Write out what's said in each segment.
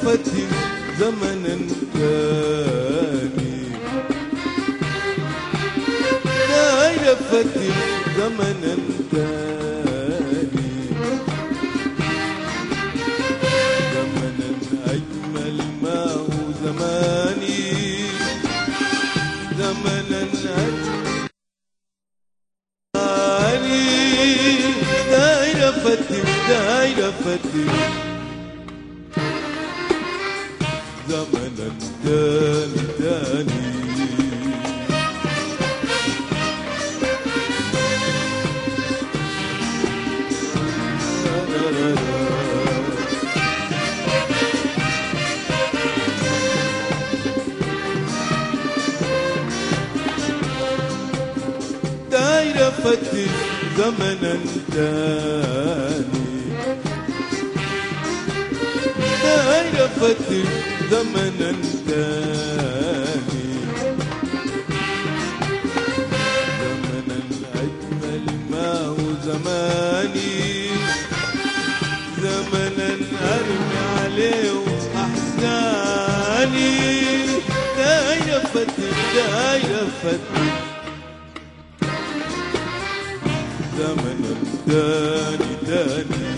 فتش زمنا تاني دايرة فتش زمنا تاني زمنا أجمل ما هو زماني زمنا أجمل دايرة فتش دايرة فتش زمنا تاني تاني دايرة فتش زمنا تاني دايرة فتش زمنا تاني زمنا أجمل ما هو زماني زمنا أرمي عليه أحزاني دايرة فتش دايرة فتش زمنا تاني تاني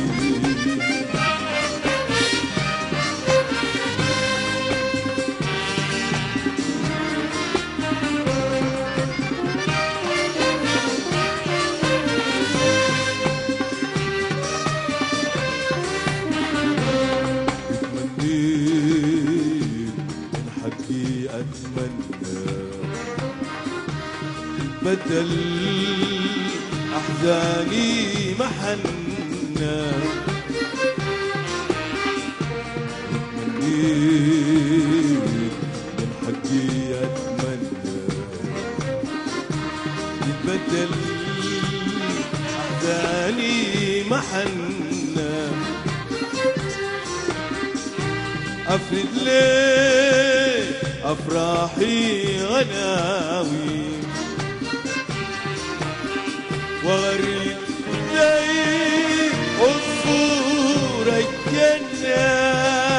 تمنيت من حقي أتمنى بدل أحزاني محنة تمنيت من حقي أتمنى بدل أحزاني محنة أفرد ليه أفراحي غناوي وغرد لي عصفور الجنة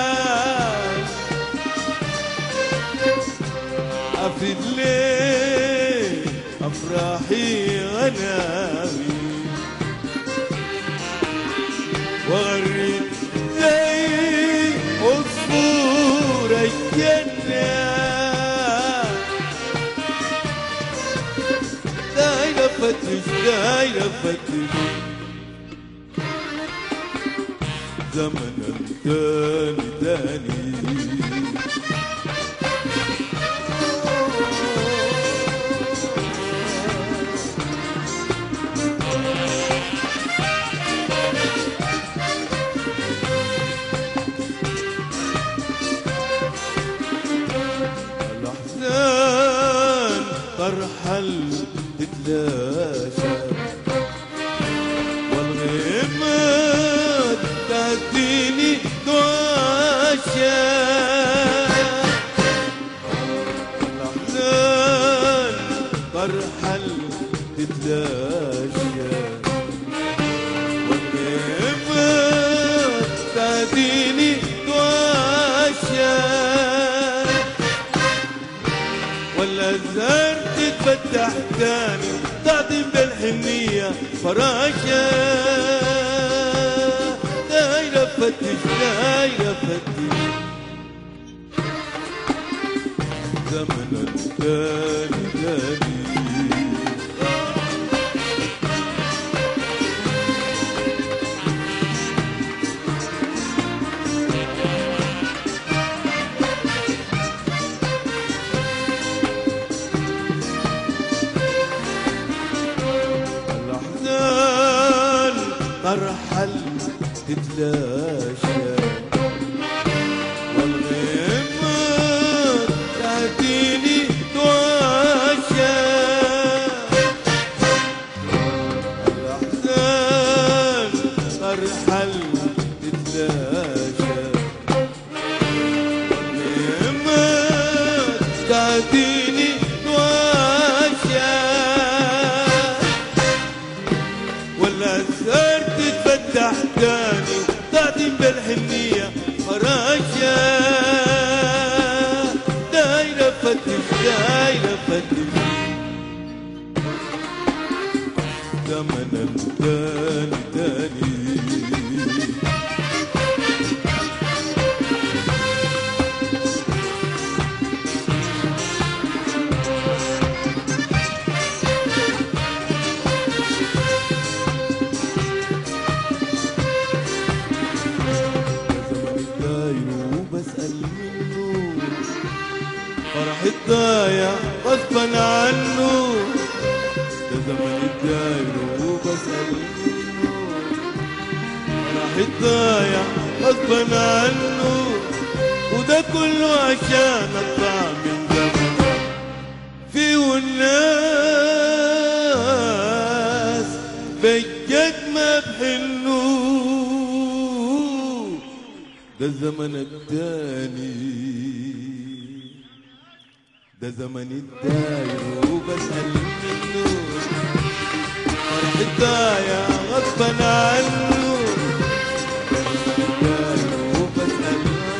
أفرد ليه أفراحي غناوي وغرد لي عصفور الجنة دايرة فتش دايرة فتش زمنا تاني تاني الأحزان ترحل تتلاشى والغيمات تهديني تعاشى الأحزان ترحل تتلاشى والغيمات تهديني تعاشى ولا الزهر تتفتح تاني تعطي بالحنية فراشة دايرة فتش دايرة فتش زمنا تاني تاني الأحزان ترحل تتلاشى والغيمات تهديني تعاشى الأحزان ترحل تتلاشى والغيمات تهديني تعاشى ولا الزهر تتفتح تاني تعدي بالحنية فراشة الضايع غصبا عنه ده زمن الداير وبسأل منه راح الضايع غصبا عنه وده كله عشان اطلع من زمن في والناس بجد ما بحنوا ده الزمن التاني ده زمن الداير وبسأل منه فرح الضايع غصبا عنه الداير وبسأل عنه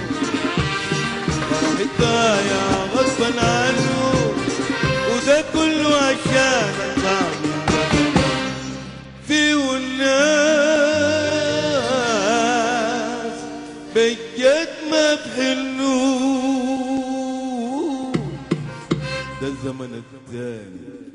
فرح الضايع غصبا عنه وده كله عشان اطلع من زمن في والناس بجد ما بحنوا ده الزمن الثاني